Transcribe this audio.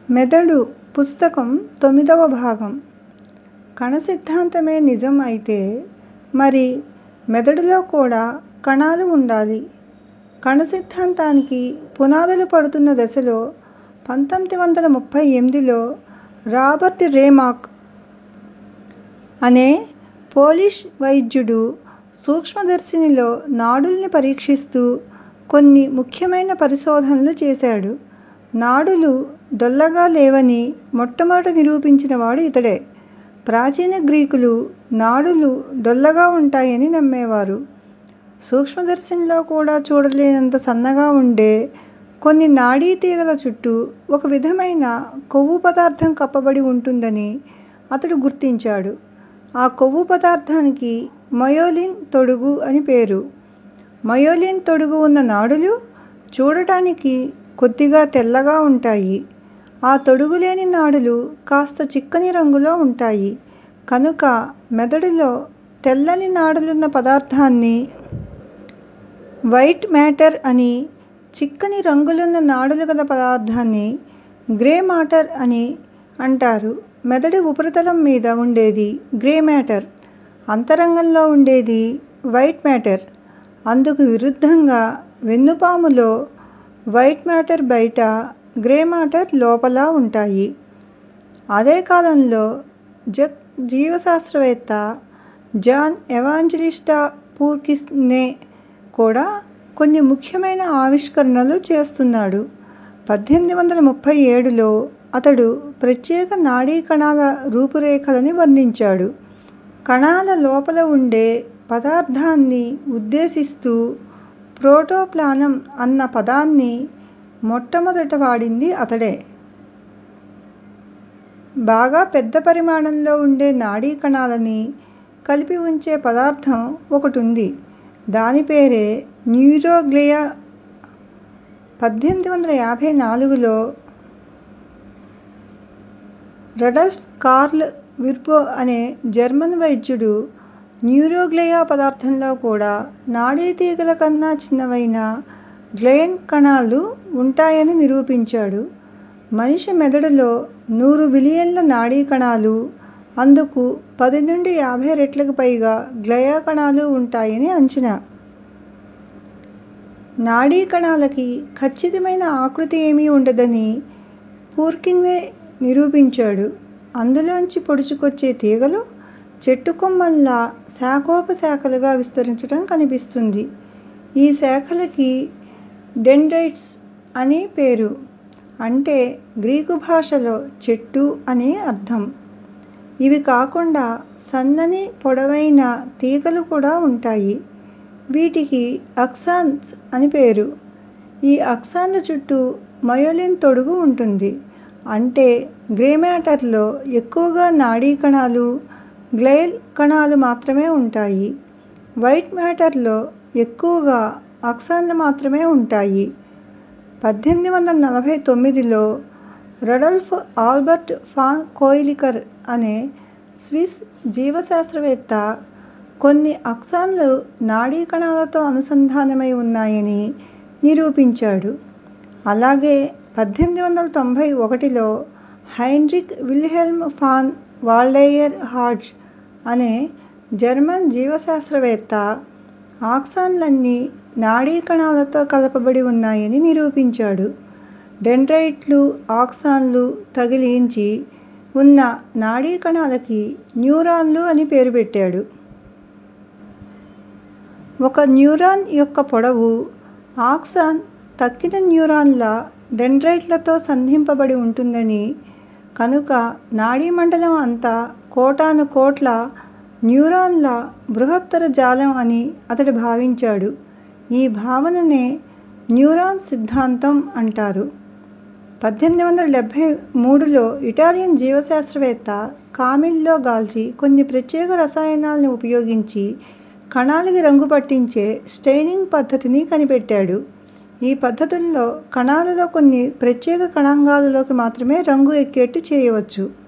మెదడు పుస్తకం తొమ్మిదవ భాగం కణ సిద్ధాంతమే నిజం అయితే మరి మెదడులో కూడా కణాలు ఉండాలి. కణ సిద్ధాంతానికి పునాదులు పడుతున్న దశలో పంతొమ్మిది వందల ముప్పై ఎనిమిదిలో రాబర్ట్ రేమాక్ అనే పోలిష్ వైద్యుడు సూక్ష్మదర్శినిలో నాడుల్ని పరీక్షిస్తూ కొన్ని ముఖ్యమైన పరిశోధనలు చేశాడు. నాడులు డొల్లగా లేవని మొట్టమొదట నిరూపించినవాడు ఇతడే. ప్రాచీన గ్రీకులు నాడులు డొల్లగా ఉంటాయని నమ్మేవారు. సూక్ష్మదర్శినిలో కూడా చూడలేనంత సన్నగా ఉండే కొన్ని నాడీ తీగల చుట్టూ ఒక విధమైన కొవ్వు పదార్థం కప్పబడి ఉంటుందని అతడు గుర్తించాడు. ఆ కొవ్వు పదార్థానికి మయోలిన్ తొడుగు అని పేరు. మయోలిన్ తొడుగు ఉన్న నాడులు చూడటానికి కొద్దిగా తెల్లగా ఉంటాయి. ఆ తొడుగు లేని నాడులు కాస్త చిక్కని రంగులో ఉంటాయి. కనుక మెదడులో తెల్లని నాడులున్న పదార్థాన్ని వైట్ మేటర్ అని, చిక్కని రంగులున్న నాడులు గల పదార్థాన్ని గ్రే మాటర్ అని అంటారు. మెదడు ఉపరితలం మీద ఉండేది గ్రే మేటర్, అంతరంగంలో ఉండేది వైట్ మేటర్. అందుకు విరుద్ధంగా వెన్నుపాములో వైట్ మేటర్ బయట, గ్రే మాటర్ లోపల ఉంటాయి. అదే కాలంలో జక్ జీవశాస్త్రవేత్త జాన్ ఎవాంజెలిస్టా పూర్కిన్సే కూడా కొన్ని ముఖ్యమైన ఆవిష్కరణలు చేస్తున్నాడు. పద్దెనిమిది వందల ముప్పై ఏడులో అతడు ప్రత్యేక నాడీ కణాల రూపురేఖలని వర్ణించాడు. కణాల లోపల ఉండే పదార్థాన్ని ఉద్దేశిస్తూ ప్రోటోప్లాజం అన్న పదాన్ని మొట్టమొదట వాడింది అతడే. బాగా పెద్ద పరిమాణంలో ఉండే నాడీ కణాలని కలిపి ఉంచే పదార్థం ఒకటుంది. దాని పేరే న్యూరోగ్లియా. పద్దెనిమిది వందల యాభై నాలుగులో రడల్ఫ్ కార్ల్ విర్బో అనే జర్మన్ వైద్యుడు న్యూరోగ్లియా పదార్థంలో కూడా నాడీ తీగల కన్నా చిన్నవైన గ్లియల్ కణాలు ఉంటాయని నిరూపించాడు. మనిషి మెదడులో నూరు బిలియన్ల నాడీ కణాలు, అందుకు పది నుండి యాభై రెట్లకు పైగా గ్లియా కణాలు ఉంటాయని అంచనా. నాడీ కణాలకి ఖచ్చితమైన ఆకృతి ఏమీ ఉండదని పూర్కిన్సే నిరూపించాడు. అందులోంచి పొడుచుకొచ్చే తీగలు చెట్టు కొమ్మల్లా శాఖోపశాఖలుగా విస్తరించటం కనిపిస్తుంది. ఈ శాఖలకి డెండ్రైట్స్ అని పేరు. అంటే గ్రీకు భాషలో చెట్టు అని అర్థం. ఇవి కాకుండా సన్నని పొడవైన తీగలు కూడా ఉంటాయి. వీటికి అక్సాన్స్ అని పేరు. ఈ అక్సాన్ల చుట్టూ మయోలిన్ తొడుగు ఉంటుంది. అంటే గ్రే మేటర్ లో ఎక్కువగా నాడీ కణాలు, గ్లియల్ కణాలు మాత్రమే ఉంటాయి. వైట్ మేటర్ లో ఎక్కువగా అక్సాన్లు మాత్రమే ఉంటాయి. పద్దెనిమిది వందల నలభై తొమ్మిదిలో రడోల్ఫ్ ఆల్బర్ట్ ఫాన్ కోయిలికర్ అనే స్విస్ జీవశాస్త్రవేత్త కొన్ని అక్సాన్లు నాడీ కణాలతో అనుసంధానమై ఉన్నాయని నిరూపించాడు. అలాగే పద్దెనిమిది వందల తొంభై ఒకటిలో Heinrich Wilhelm von Waldeyer Hartz అనే జర్మన్ జీవశాస్త్రవేత్త ఆక్సాన్లన్నీ నాడీ కణాలతో కలపబడి ఉన్నాయని నిరూపించాడు. డెండ్రైట్లు, ఆక్సాన్లు తగిలించి ఉన్న నాడీ కణాలకి న్యూరాన్లు అని పేరు పెట్టాడు. ఒక న్యూరాన్ యొక్క పొడవు ఆక్సాన్ తక్కిన న్యూరాన్ల డెండ్రైట్లతో సంధింపబడి ఉంటుందని, కనుక నాడీ మండలం అంతా కోటాను కోట్ల న్యూరాన్ల బృహత్తర జాలం అని అతడు భావించాడు. ఈ భావననే న్యూరాన్ సిద్ధాంతం అంటారు. పద్దెనిమిది వందల డెబ్బై మూడులో ఇటాలియన్ జీవశాస్త్రవేత్త కామిల్లో గాల్జీ కొన్ని ప్రత్యేక రసాయనాల్ని ఉపయోగించి కణాలకి రంగు పట్టించే స్టెయినింగ్ పద్ధతిని కనిపెట్టాడు. ఈ పద్ధతుల్లో కణాలలో కొన్ని ప్రత్యేక కణాంగాలలోకి మాత్రమే రంగు ఎక్కేట్టు చేయవచ్చు.